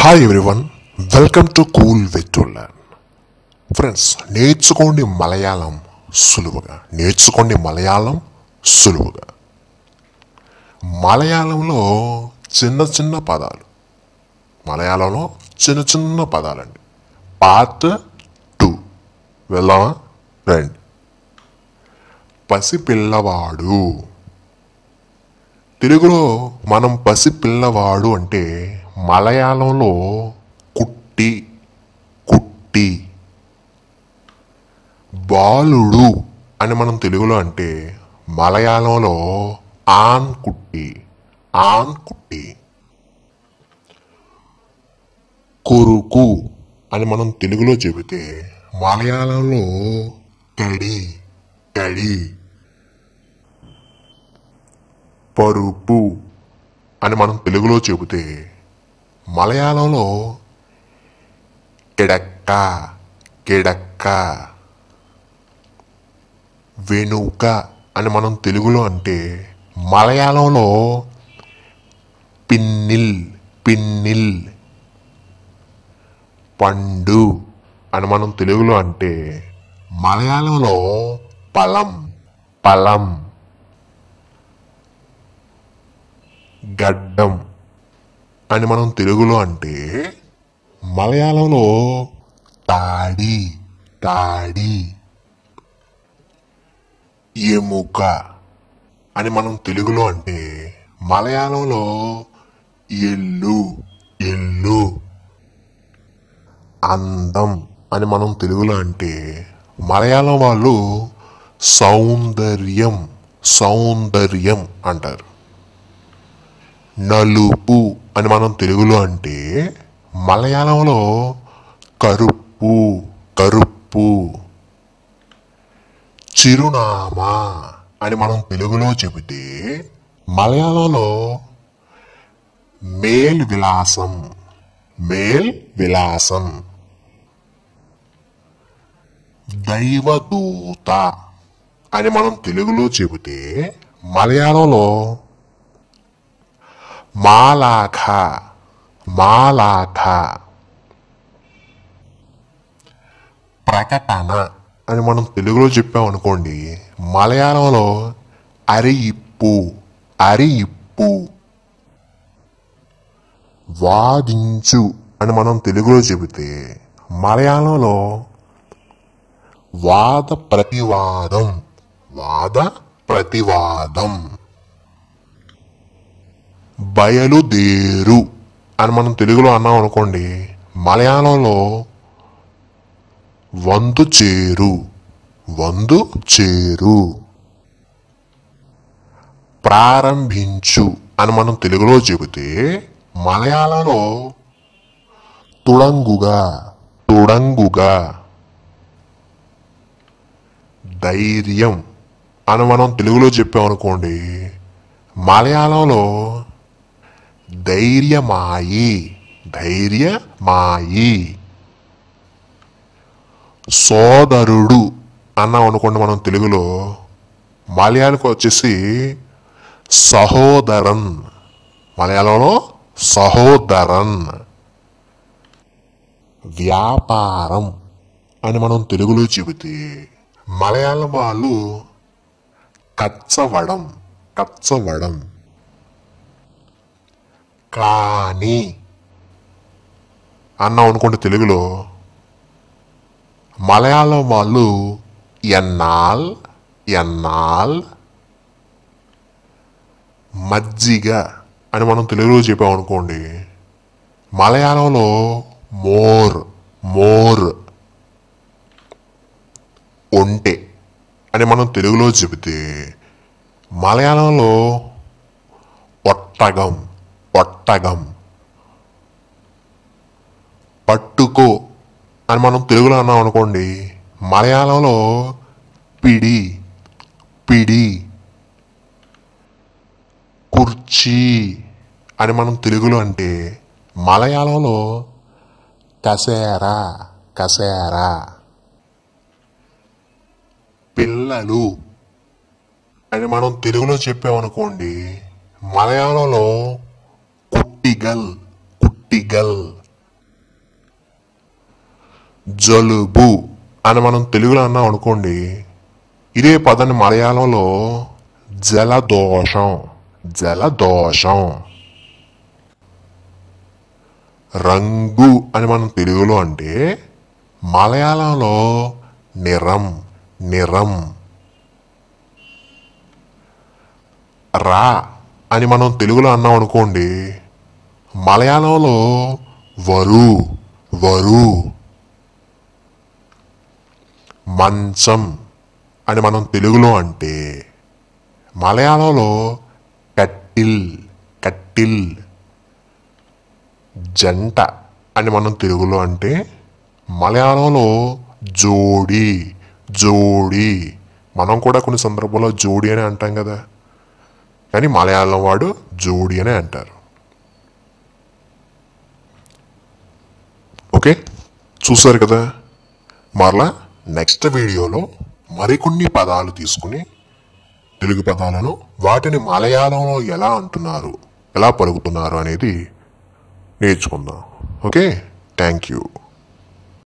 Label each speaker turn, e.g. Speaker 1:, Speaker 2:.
Speaker 1: hi everyone welcome to cool with to learn friends నేర్చుకోండి మలయాళం సులువుగా నేర్చుకోండి మలయాళం సులువుగా మలయాళంలో చిన్న చిన్న పదాలు మలయాళంలో చిన్న చిన్న పదాలండి పార్ట్ టూ వెళ్దామా రండి పసిపిల్లవాడు తెలుగులో మనం పసిపిల్లవాడు అంటే మలయాళంలో కుట్టి కుట్టి బాలుడు అని మనం తెలుగులో అంటే మలయాళంలో ఆన్ కుట్టి ఆన్ కుట్టి కొరుకు అని మనం తెలుగులో చెబితే మలయాళంలో కడి కడి పరుపు అని మనం తెలుగులో చెబితే మలయాళంలో కిడక్క కిడక్క వెనుక అని మనం తెలుగులో అంటే మలయాళంలో పిన్నిల్ పిన్నిల్ పండు అని మనం తెలుగులో అంటే మలయాళంలో పలం పలం గడ్డం అని మనం తెలుగులో అంటే మలయాళంలో తాడి తాడి ఎముక అని మనం తెలుగులో అంటే మలయాళంలో ఎల్లు ఎల్లు అందం అని మనం తెలుగులో అంటే మలయాళం వాళ్ళు సౌందర్యం సౌందర్యం అంటారు నలుపు అని మనం తెలుగులో అంటే మలయాళంలో కరుపు కరుపు చిరునామా అని మనం తెలుగులో చెబితే మలయాళంలో మేల్ విలాసం మేల్ విలాసం దైవదూత అని మనం తెలుగులో చెబితే మలయాళంలో మాలాఖ మాలాఖ ప్రకటన అని మనం తెలుగులో చెప్పామనుకోండి మలయాళంలో అరి ఇప్పు అరి ఇప్పు వాదించు అని మనం తెలుగులో చెబితే మలయాళంలో వాద ప్రతివాదం వాద ప్రతివాదం బయలుదేరు అని మనం తెలుగులో అన్నాం అనుకోండి మలయాళంలో వందు చేరు వందు చేరు ప్రారంభించు అని మనం తెలుగులో చెబితే మలయాళంలో తుడంగుగా తుడంగుగా ధైర్యం అని మనం తెలుగులో చెప్పామనుకోండి మలయాళంలో ధైర్యమాయి ధైర్యమాయి సోదరుడు అన్నాం అనుకోండి మనం తెలుగులో మలయాళంకి వచ్చేసి సహోదరన్ మలయాళంలో సహోదరన్ వ్యాపారం అని మనం తెలుగులో చెబితే మలయాళం వాళ్ళు కచ్చవడం కచ్చవడం కానీ అన్నాం అనుకోండి తెలుగులో మలయాళం వాళ్ళు ఎన్నాల్ ఎన్నాల్ మజ్జిగ అని మనం తెలుగులో చెప్పామనుకోండి మలయాళంలో మోర్ మోర్ ఒంటె అని మనం తెలుగులో చెబితే మలయాళంలో ఒట్టగం ఒట్టగం పట్టుకో అని మనం తెలుగులో అన్నాం అనుకోండి మలయాళంలో పిడి పిడి కుర్చీ అని మనం తెలుగులో అంటే మలయాళంలో కసేరా కసేరా పిల్లలు అని మనం తెలుగులో చెప్పామనుకోండి మలయాళంలో కుట్టిగల్ కుట్టిగల్ జలుబు అని మనం తెలుగులో అన్నాం అనుకోండి ఇదే పదాన్ని మలయాళంలో జలదోషం జలదోషం రంగు అని మనం తెలుగులో అంటే మలయాళంలో నిరం నిరం రా అని మనం తెలుగులో అన్నాం అనుకోండి మలయాళంలో వరు వరు మంచం అని మనం తెలుగులో అంటే మలయాళంలో కట్టిల్ కట్టిల్ జంట అని మనం తెలుగులో అంటే మలయాళంలో జోడి జోడి మనం కూడా కొన్ని సందర్భాల్లో జోడి అని అంటాం కదా కానీ మలయాళం వాడు జోడి అని అంటారు ఓకే చూసారు కదా మరలా నెక్స్ట్ వీడియోలో మరికొన్ని పదాలు తీసుకుని తెలుగు పదాలను వాటిని మలయాళంలో ఎలా అంటున్నారు ఎలా పలుకుతున్నారు అనేది నేర్చుకుందాం ఓకే థ్యాంక్ యూ